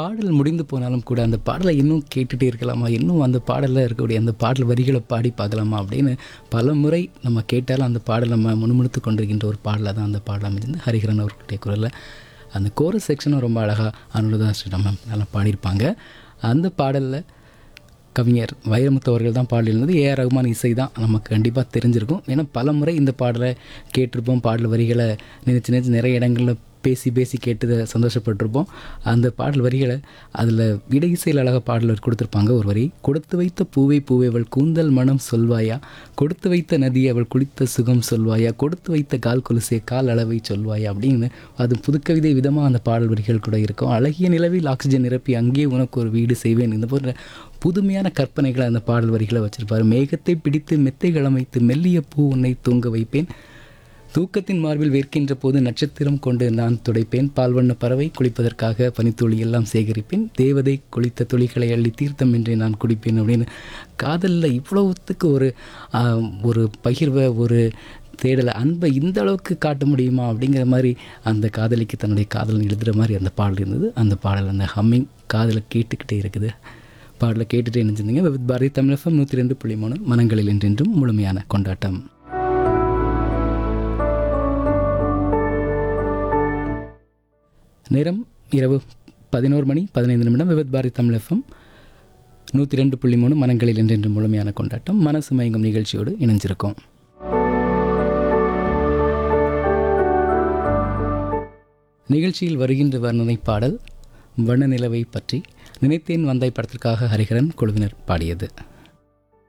பாடல் முடிந்து போனாலும் கூட அந்த பாடலை இன்னும் கேட்டுகிட்டே இருக்கலாமா இன்னும் அந்த பாடலில் இருக்கக்கூடிய அந்த பாடல் வரிகளை பாடி பார்க்கலாமா அப்படின்னு பல முறை நம்ம கேட்டாலும் அந்த பாடல் நம்ம முணுமுணுத்து கொண்டிருக்கின்ற ஒரு பாடலாக தான் அந்த பாடல் அமைஞ்சிருந்து ஹரிஹரன் அவர்களுடைய குரலில் அந்த கோரஸ் செக்ஷனும் ரொம்ப அழகாக அனுலதா ஸ்ரீராம் மேம் நல்லா பாடியிருப்பாங்க அந்த பாடலில் கவிஞர் வைரமுத்து அவர்கள் தான் பாடல் இருந்தது ஏஆர் ரகுமான் இசை தான் நமக்கு கண்டிப்பாக தெரிஞ்சிருக்கும் ஏன்னா பல முறை இந்த பாடலை கேட்டிருப்போம் பாடல் வரிகளை நினைச்சு நினைச்சு நிறைய இடங்களில் பேசி பேசி கேட்டு சந்தோஷப்பட்டிருப்போம் அந்த பாடல் வரிகளை அதில் விட இசையில் அழகாக பாடல் கொடுத்துருப்பாங்க ஒரு வரி கொடுத்து வைத்த பூவை பூவை அவள் கூந்தல் மனம் சொல்வாயா கொடுத்து வைத்த நதி அவள் குளித்த சுகம் சொல்வாயா கொடுத்து வைத்த கால் கொலுசே கால் அளவை சொல்வாயா அப்படின்னு அது புதுக்கவிதை விதமாக அந்த பாடல் வரிகள் கூட இருக்கும் அழகிய நிலவில் ஆக்சிஜன் நிரப்பி அங்கேயே உனக்கு ஒரு வீடு செய்வேன் இந்த போன்ற புதுமையான கற்பனைகளை அந்த பாடல் வரிகளை வச்சிருப்பார் மேகத்தை பிடித்து மெத்தைகள் அமைத்து மெல்லிய பூ உன்னை தூங்க வைப்பேன் தூக்கத்தின் மார்பில் வேர்க்கின்ற போது நட்சத்திரம் கொண்டு நான் துடைப்பேன் பால்வண்ண பறவை குளிப்பதற்காக பனித்துளி எல்லாம் சேகரிப்பேன் தேவதை குளித்த துளிகளை அள்ளி தீர்த்தம் என்றே நான் குடிப்பேன் அப்படின்னு காதலில் இவ்வளவுத்துக்கு ஒரு ஆஹ், ஒரு பகிர்வை ஒரு தேடலை அன்பை இந்த அளவுக்கு காட்ட முடியுமா அப்படிங்கிற மாதிரி அந்த காதலிக்கு தன்னுடைய காதலன் எழுதுகிற மாதிரி அந்த பாடல் இருந்தது அந்த பாடல் அந்த ஹம்மிங் காதில் கேட்டுக்கிட்டே இருக்குது பாடலை கேட்டுகிட்டே நினைச்சிருந்தீங்க வித் பாரதி தமிழகம் நூற்றி ரெண்டு புள்ளி மூணு மனங்களில் என்றென்றும் முழுமையான கொண்டாட்டம் நேரம் இரவு பதினோரு மணி பதினைந்து நிமிடம் விபத் பாரதி தமிழ் எஃப்எம் நூற்றி ரெண்டு புள்ளி மூணு மனங்களில் என்றென்று முழுமையான கொண்டாட்டம் மனசு மயங்கும் நிகழ்ச்சியோடு இணைஞ்சிருக்கோம் நிகழ்ச்சியில் வருகின்ற வர்ணனை பாடல் வண்ண நிலவை பற்றி நினைத்தேன் வந்தாய் படத்திற்காக ஹரிஹரன் குழுவினர் பாடியது